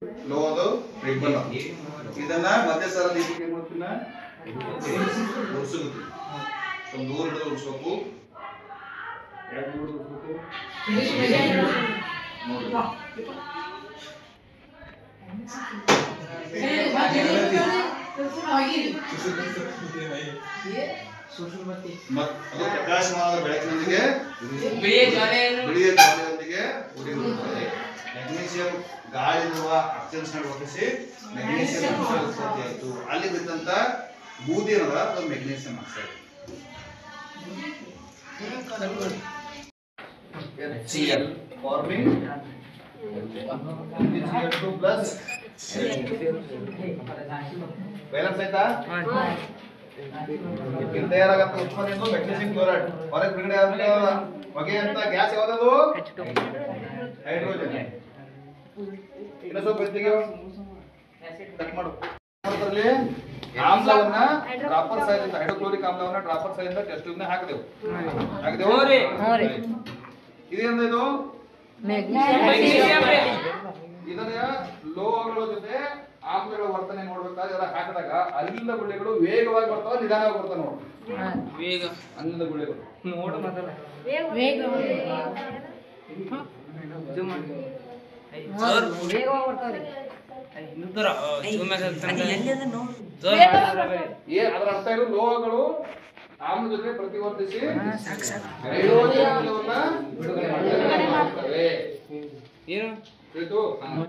ಲೋದು ribbon ಇದನ್ನ ಮಧ್ಯ ಸರಲ್ಲಿ ಇದಕ್ಕೆ ಏನ್ ಮಾಡ್ತೀನ ಉರ್ಸುಗುತ್ತೆ ಸ್ವಲ್ಪ ದೂರ ಹಿಡಿದು ಉರ್ಸ್ಬೇಕು ಯಾಕೆ ದೂರ ಉರ್ಸ್ಬೇಕು ನೋಡಿ ಮತ್ ಅದು ಪ್ರಕಾಶಮಾನದ ಬೆಳಕಿನೊಂದಿಗೆ ಬಿಳಿಯ ಜ್ವಾಲೆಯನ್ನು ಬಿಳಿಯ ಜ್ವಾಲೆಯೊಂದಿಗೆ ಉರಿಯುತ್ತದೆ ಮೆಗ್ನೀಸಿಯಂ ಗಾಳಿರುವ ಆಕ್ಸಿಜನ್ ಒದಗಿಸಿ ಮೆಗ್ನೀಸಿಯಂ ಆಕ್ಸೈಡ್ ಉತ್ಪತ್ತಿ ಆಯಿತು ಅಲ್ಲಿ ಬಿದ್ದಂತ ಬೂದಿ ಅನ್ನೋದ ಅದು magnesium oxide HCl forming Cl2 plus balance ಆಯ್ತಾ ಇಲ್ಲಿ ತಯಾರಾಗತ್ತ ಉತ್ಪನ್ನ ಮೆಗ್ನೀಸಿಯಂ ಕ್ಲೋರೈಡ್ ಹೊರಗೆ ಬಿಡುಗಡೆ ಆದ ಹೊಗೆ ಅಂತ ಗ್ಯಾಸ್ ಯಾವ್ದದು ಹೈಡ್ರೋಜನ್ ಇನ್ನ ಸ್ವಲ್ಪ ಎತ್ತಿಗೆ ಕಟ್ ಮಾಡು ಅದರಲ್ಲಿ ಆಮ್ಲವನ್ನ ಡ್ರಾಪರ್ ಸೈಲಿಂದ ಹೈಡ್ರೋಕ್ಲೋರಿಕ್ ಆಮ್ಲವನ್ನ ಡ್ರಾಪರ್ ಸೈಲಿಂದ ಟೆಸ್ಟ್ ಟ್ಯೂಬ್ನ ಹಾಕಿದೆವು ಹಾಕಿದೆವು ಹ್ಞೂ ರೀ. ಹ್ಞೂ ರೀ. ಇದೇಂದ ಇದು ಮೆಗ್ನೀಷಿಯಂ ರೀ. ಇದರ ಲೋಹಗಳ ಜೊತೆ ಆಮ್ಲಗಳ ವರ್ತನೆ ನೋಡ್ಬೇಕಾದ್ರೆ ಅದರ ಹಾಕಿದಾಗ ಅನಿಲದ ಗುಳ್ಳೆಗಳು ವೇಗವಾಗಿ ಬರ್ತಾವ ನಿಧಾನವಾಗಿ ಬರ್ತಾವ ನೋಡು ವೇಗ ಅನಿಲದ ಗುಳ್ಳೆಗಳು ನೋಡು ಮೊದಲ ಇದು ಮಾಡಿ ಸರ್ ನಿಂತರ ಸುಮ್ಮನೆ ಜೋರ್ ಮಾಡಿದ್ರೆ ಬರೀ. ಏ ಅದರ ಅರ್ಥ ಏನು ಲೋಹಗಳು ಆಮ್ಲ ಜೊತೆ ಪ್ರತಿವರ್ತಿಸಿ ಹೈಡ್ರೋಜನ್ ಆಮ್ಲವನ್ನ ಬಿಡುಗಡೆ ಮಾಡ್ತವೆ ಏನು ತಿಳಿತು?